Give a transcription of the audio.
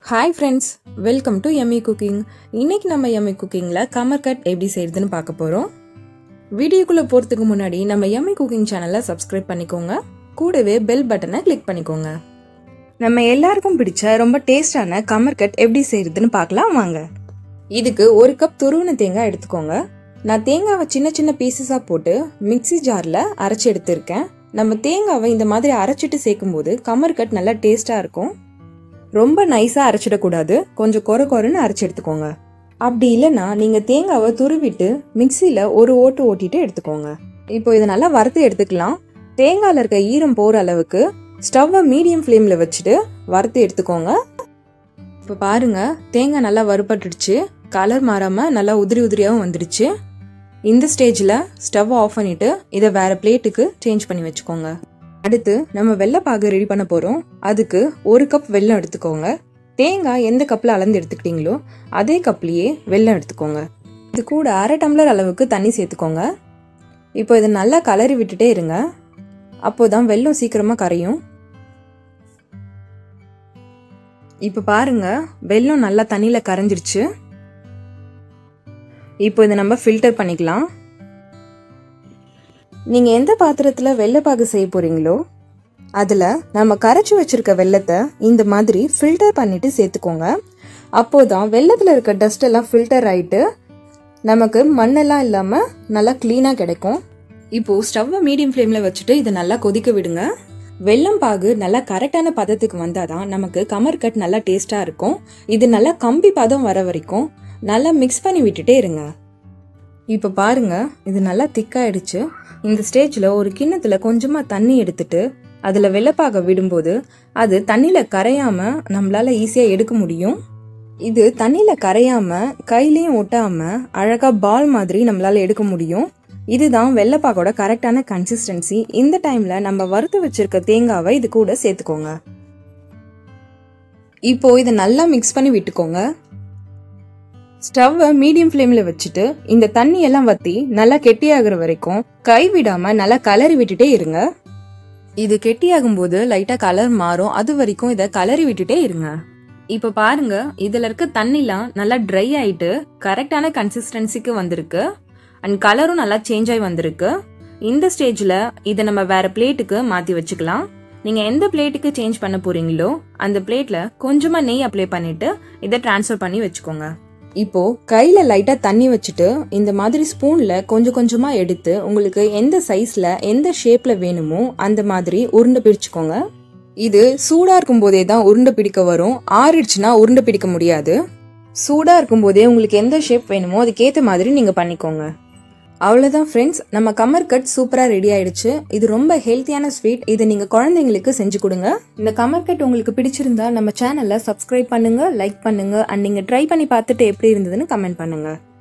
hi friends welcome to Emmy cooking இன்னைக்கு நம்ம Emmy குக்கிங்கில் கமர் கட் எப்படி செய்யறதுன்னு பார்க்க போகிறோம் வீடியோக்குள்ளே போகிறதுக்கு முன்னாடி நம்ம எம்மி குக்கிங் சேனலை சப்ஸ்கிரைப் பண்ணிக்கோங்க கூடவே பெல் பட்டனை கிளிக் பண்ணிக்கோங்க நம்ம எல்லாருக்கும் பிடிச்ச ரொம்ப டேஸ்டான கமர் கட் எப்படி செய்யறதுன்னு பார்க்கலாம் வாங்க இதுக்கு ஒரு கப் துருவன தேங்காய் எடுத்துக்கோங்க நான் தேங்காவை சின்ன சின்ன பீசஸாக போட்டு மிக்ஸி ஜாரில் அரைச்சி எடுத்திருக்கேன் நம்ம தேங்காவை இந்த மாதிரி அரைச்சிட்டு சேர்க்கும்போது கமர் கட் நல்லா டேஸ்ட்டாக இருக்கும் ரொம்ப நைஸாக அரைச்சிடக்கூடாது கொஞ்சம் கொர கொரன்னு அரைச்சி எடுத்துக்கோங்க அப்படி இல்லைன்னா நீங்கள் தேங்காவை துருவிட்டு மிக்சியில் ஒரு ஓட்டு ஓட்டிட்டு எடுத்துக்கோங்க இப்போ இதை நல்லா வறுத்து எடுத்துக்கலாம் தேங்காயில் இருக்க ஈரம் போகிற அளவுக்கு ஸ்டவ்வை மீடியம் ஃப்ளேமில் வச்சுட்டு வறுத்து எடுத்துக்கோங்க இப்போ பாருங்க தேங்காய் நல்லா வறுபட்டுடுச்சு கலர் மாறாமல் நல்லா உதிரி உதிரியாகவும் வந்துடுச்சு இந்த ஸ்டேஜில் ஸ்டவ் ஆஃப் பண்ணிவிட்டு இதை வேறு பிளேட்டுக்கு சேஞ்ச் பண்ணி வச்சுக்கோங்க அடுத்து நம்ம வெள்ளைப்பாகு ரெடி பண்ண போகிறோம் அதுக்கு ஒரு கப் வெல்லம் எடுத்துக்கோங்க தேங்காய் எந்த கப்பில் அளந்து எடுத்துக்கிட்டீங்களோ அதே கப்லேயே வெல்லம் எடுத்துக்கோங்க இது கூட அரை டம்ளர் அளவுக்கு தண்ணி சேர்த்துக்கோங்க இப்போ இதை நல்லா கலரி விட்டுட்டே இருங்க அப்போதான் வெல்லம் சீக்கிரமாக கரையும் இப்போ பாருங்க வெல்லம் நல்லா தண்ணியில் கரைஞ்சிருச்சு இப்போ இதை நம்ம ஃபில்டர் பண்ணிக்கலாம் நீங்கள் எந்த பாத்திரத்தில் வெள்ளைப்பாகு செய்ய போகிறீங்களோ அதில் நம்ம கரைச்சி வச்சிருக்க வெள்ளத்தை இந்த மாதிரி ஃபில்டர் பண்ணிட்டு சேர்த்துக்கோங்க அப்போதான் வெள்ளத்தில் இருக்க டஸ்ட் எல்லாம் ஃபில்டர் ஆகிட்டு நமக்கு மண்ணெல்லாம் இல்லாமல் நல்லா க்ளீனாக கிடைக்கும் இப்போது ஸ்டவ்வை மீடியம் ஃப்ளேமில் வச்சுட்டு இதை நல்லா கொதிக்க விடுங்க வெல்லம் பாகு நல்லா கரெக்டான பதத்துக்கு வந்தால் தான் நமக்கு கமர் கட் நல்லா டேஸ்ட்டாக இருக்கும் இது நல்லா கம்பி பதம் வர வரைக்கும் நல்லா மிக்ஸ் பண்ணி விட்டுட்டே இருங்க இப்போ பாருங்க இது நல்லா திக்காயிடுச்சு இந்த ஸ்டேஜில் ஒரு கிண்ணத்தில் கொஞ்சமாக தண்ணி எடுத்துட்டு அதில் வெள்ளப்பாக விடும்போது அது தண்ணியில் கரையாமல் நம்மளால் ஈஸியாக எடுக்க முடியும் இது தண்ணியில் கரையாமல் கையிலையும் ஒட்டாமல் அழகாக பால் மாதிரி நம்மளால் எடுக்க முடியும் இதுதான் வெள்ளைப்பாகோட கரெக்டான கன்சிஸ்டன்சி இந்த டைமில் நம்ம வறுத்து வச்சிருக்க தேங்காவை இது கூட சேர்த்துக்கோங்க இப்போ இதை நல்லா மிக்ஸ் பண்ணி விட்டுக்கோங்க ஸ்டவ்வை மீடியம் ஃப்ளேமில் வச்சுட்டு இந்த தண்ணி எல்லாம் வற்றி நல்லா கெட்டியாகிற வரைக்கும் கை விடாம நல்லா கலரி விட்டுட்டே இருங்க இது கெட்டியாகும் போது லைட்டாக கலர் மாறும் அது வரைக்கும் இதை கலரி விட்டுட்டே இருங்க இப்போ பாருங்க இதில் இருக்க தண்ணிலாம் நல்லா ட்ரை ஆயிட்டு கரெக்டான கன்சிஸ்டன்சிக்கு வந்திருக்கு அண்ட் கலரும் நல்லா சேஞ்ச் ஆகி வந்திருக்கு இந்த ஸ்டேஜில் இதை நம்ம வேற பிளேட்டுக்கு மாற்றி வச்சுக்கலாம் நீங்கள் எந்த பிளேட்டுக்கு சேஞ்ச் பண்ண போறீங்களோ அந்த பிளேட்டில் கொஞ்சமாக நெய் அப்ளை பண்ணிட்டு இதை ட்ரான்ஸ்ஃபர் பண்ணி வச்சுக்கோங்க இப்போ கையில லைட்டா தண்ணி வச்சுட்டு இந்த மாதிரி ஸ்பூன்ல கொஞ்சம் கொஞ்சமா எடுத்து உங்களுக்கு எந்த சைஸ்ல எந்த ஷேப்ல வேணுமோ அந்த மாதிரி உருண்டை பிடிச்சுக்கோங்க இது சூடா இருக்கும் போதே தான் உருண்டை பிடிக்க வரும் ஆறிடுச்சுன்னா உருண்டை பிடிக்க முடியாது சூடா இருக்கும் போதே உங்களுக்கு எந்த ஷேப் வேணுமோ அதுக்கேற்ற மாதிரி நீங்க பண்ணிக்கோங்க அவ்வளோதான் ஃப்ரெண்ட்ஸ் நம்ம கமர் கட் சூப்பராக ரெடி ஆயிடுச்சு இது ரொம்ப ஹெல்த்தியான ஸ்வீட் இதை நீங்கள் குழந்தைங்களுக்கு செஞ்சு கொடுங்க இந்த கமர் கட் உங்களுக்கு பிடிச்சிருந்தா நம்ம சேனலை சப்ஸ்கிரைப் பண்ணுங்க லைக் பண்ணுங்க அண்ட் நீங்கள் ட்ரை பண்ணி பார்த்துட்டு எப்படி இருந்ததுன்னு கமெண்ட் பண்ணுங்க